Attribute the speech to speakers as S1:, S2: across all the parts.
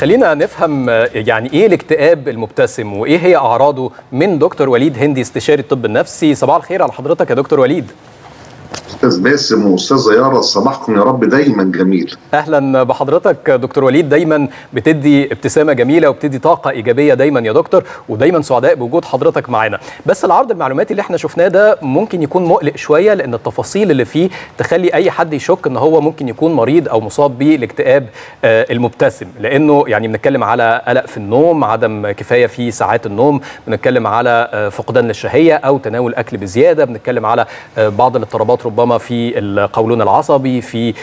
S1: خلينا نفهم يعني ايه الاكتئاب المبتسم وايه هي اعراضه من دكتور وليد هندي استشاري الطب النفسي صباح الخير على حضرتك يا دكتور وليد
S2: استاذ باسم واستاذه يارا صباحكم يا رب دايما جميل
S1: اهلا بحضرتك دكتور وليد دايما بتدي ابتسامه جميله وبتدي طاقه ايجابيه دايما يا دكتور ودايما سعداء بوجود حضرتك معانا بس العرض المعلوماتي اللي احنا شفناه ده ممكن يكون مقلق شويه لان التفاصيل اللي فيه تخلي اي حد يشك ان هو ممكن يكون مريض او مصاب بالاكتئاب المبتسم لانه يعني بنتكلم على قلق في النوم عدم كفايه في ساعات النوم بنتكلم على فقدان للشهيه او تناول اكل بزياده بنتكلم على بعض الاضطرابات ربما في القولون العصبي في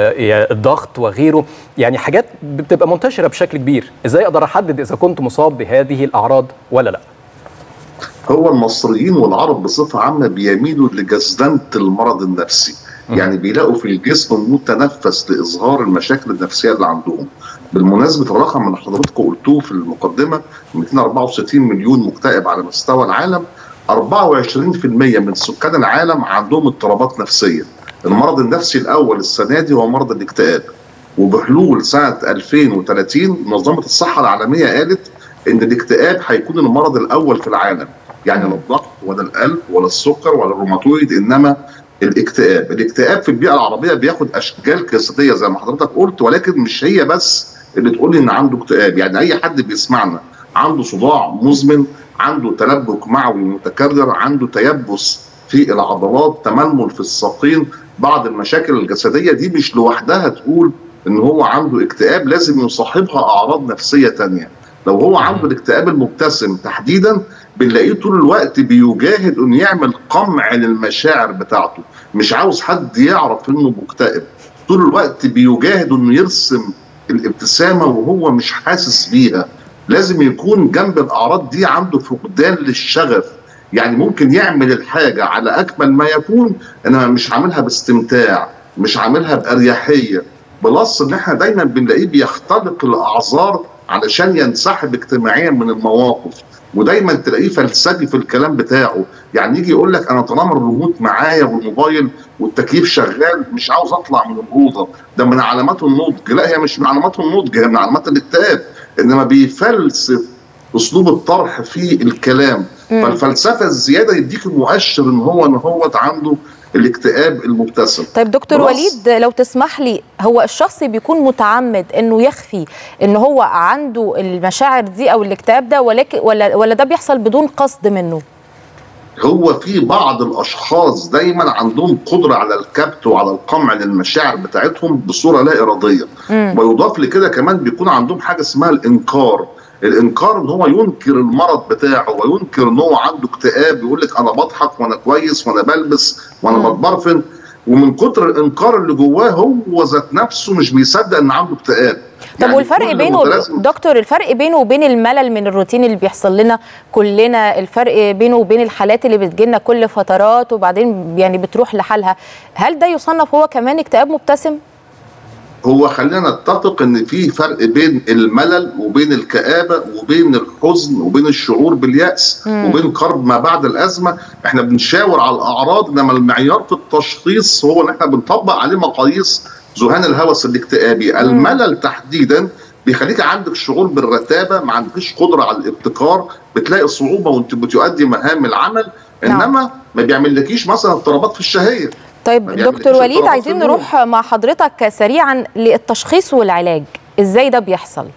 S1: الضغط وغيره يعني حاجات بتبقى منتشره بشكل كبير ازاي اقدر احدد اذا كنت مصاب بهذه الاعراض ولا لا
S2: هو المصريين والعرب بصفه عامه بيميلوا لجزدنه المرض النفسي يعني بيلاقوا في الجسم متنفس لاظهار المشاكل النفسيه اللي عندهم بالمناسبه الرقم اللي حضراتكم قلتوه في المقدمه 264 مليون مكتئب على مستوى العالم 24% من سكان العالم عندهم اضطرابات نفسيه المرض النفسي الاول السنه دي هو مرض الاكتئاب وبحلول سنه 2030 منظمه الصحه العالميه قالت ان الاكتئاب هيكون المرض الاول في العالم يعني لا الضغط ولا القلب ولا السكر ولا الروماتويد انما الاكتئاب الاكتئاب في البيئه العربيه بياخد اشكال جسديه زي ما حضرتك قلت ولكن مش هي بس اللي تقول لي ان عنده اكتئاب يعني اي حد بيسمعنا عنده صداع مزمن عنده تلبك معوي متكرر عنده تيبس في العضلات تململ في الساقين بعض المشاكل الجسديه دي مش لوحدها تقول ان هو عنده اكتئاب لازم يصاحبها اعراض نفسيه تانية لو هو عنده الاكتئاب المبتسم تحديدا بنلاقيه طول الوقت بيجاهد انه يعمل قمع للمشاعر بتاعته مش عاوز حد يعرف انه مكتئب طول الوقت بيجاهد انه يرسم الابتسامه وهو مش حاسس بيها لازم يكون جنب الاعراض دي عنده فقدان للشغف يعني ممكن يعمل الحاجه على اكمل ما يكون انما مش عاملها باستمتاع مش عاملها باريحيه بلس ان احنا دايما بنلاقيه بيختلق الاعذار علشان ينسحب اجتماعيا من المواقف ودايما تلاقيه فلسفي في الكلام بتاعه يعني يجي يقول لك انا طالما الريموت معايا والموبايل والتكييف شغال مش عاوز اطلع من الاوضه ده من علامات النضج لا هي مش من علامات النضج هي من علامات الاكتئاب انما بيفلسف اسلوب الطرح في الكلام مم. فالفلسفه الزياده يديك المؤشر ان هو ان هو عنده الاكتئاب المبتسم
S3: طيب دكتور وليد لو تسمح لي هو الشخص بيكون متعمد انه يخفي ان هو عنده المشاعر دي او الاكتئاب ده ولكن ولا ولا ده بيحصل بدون قصد منه
S2: هو في بعض الاشخاص دايما عندهم قدره على الكبت وعلى القمع للمشاعر بتاعتهم بصوره لا اراديه مم. ويضاف لكده كمان بيكون عندهم حاجه اسمها الانكار الانكار ان هو ينكر المرض بتاعه وينكر ان هو عنده اكتئاب يقول لك انا بضحك وانا كويس وانا بلبس وانا بتبرفن ومن كتر الانكار اللي جواه هو ذات نفسه مش بيصدق ان عنده اكتئاب
S3: طب يعني والفرق بينه دكتور الفرق بينه وبين الملل من الروتين اللي بيحصل لنا كلنا الفرق بينه وبين الحالات اللي بتجيلنا كل فترات وبعدين يعني بتروح لحالها هل ده يصنف هو كمان اكتئاب مبتسم؟
S2: هو خلينا نتفق ان في فرق بين الملل وبين الكآبة وبين الحزن وبين الشعور باليأس مم. وبين قرب ما بعد الأزمة احنا بنشاور على الأعراض انما المعيار في التشخيص هو ان احنا بنطبق عليه مقاييس ذهان الهوس الاكتئابي مم. الملل تحديدا بيخليك عندك شعور بالرتابة ما عندكش قدرة على الابتكار بتلاقي صعوبة وانت بتؤدي مهام العمل انما نعم. ما بيعملكيش مثلا اضطرابات في الشهية
S3: طيب دكتور وليد عايزين نروح مع حضرتك سريعا للتشخيص والعلاج ازاي ده بيحصل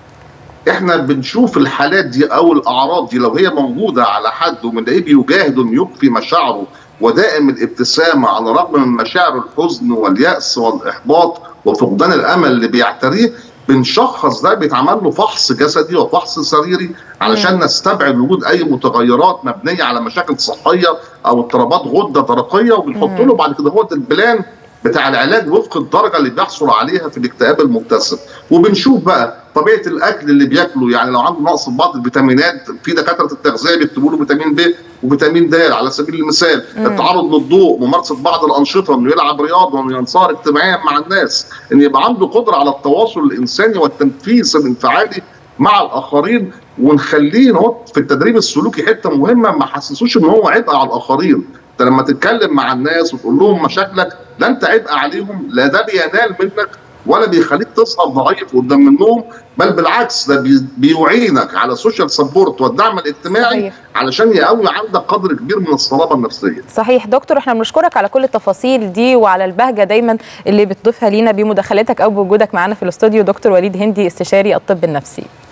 S2: احنا بنشوف الحالات دي او الاعراض دي لو هي موجوده على حد وبنلاقيه بيجاهد انه يخفي مشاعره ودائم الابتسامه على الرغم من مشاعر الحزن والياس والاحباط وفقدان الامل اللي بيعتريه بنشخص ده بيتعمل له فحص جسدي وفحص سريري علشان مم. نستبعد وجود اي متغيرات مبنيه على مشاكل صحيه او اضطرابات غده درقيه وبنحط له بعد كده هو البلان بتاع العلاج وفق الدرجه اللي بيحصل عليها في الاكتئاب المبتسم وبنشوف بقى طبيعه الاكل اللي بياكله يعني لو عنده نقص في بعض الفيتامينات في دكاتره التغذيه بيكتبوا له فيتامين ب وفيتامين د على سبيل المثال مم. التعرض للضوء ممارسه بعض الانشطه انه يلعب رياضه انه ينصهر اجتماعيا مع الناس ان يبقى عنده قدره على التواصل الانساني والتنفيذ الانفعالي مع الاخرين ونخليه هو في التدريب السلوكي حته مهمه ما حسسوش ان هو عبء على الاخرين انت لما تتكلم مع الناس وتقول لهم مشاكلك لا انت عبء عليهم لا ده بينال منك ولا بيخليك تظهر ضعيف قدام النوم بل بالعكس ده بيعينك على سوشيال سبورت والدعم الاجتماعي صحيح. علشان يقوي عندك قدر كبير من الصلابه النفسيه.
S3: صحيح دكتور احنا بنشكرك على كل التفاصيل دي وعلى البهجه دايما اللي بتضيفها لينا بمداخلتك او بوجودك معانا في الاستوديو دكتور وليد هندي استشاري الطب النفسي.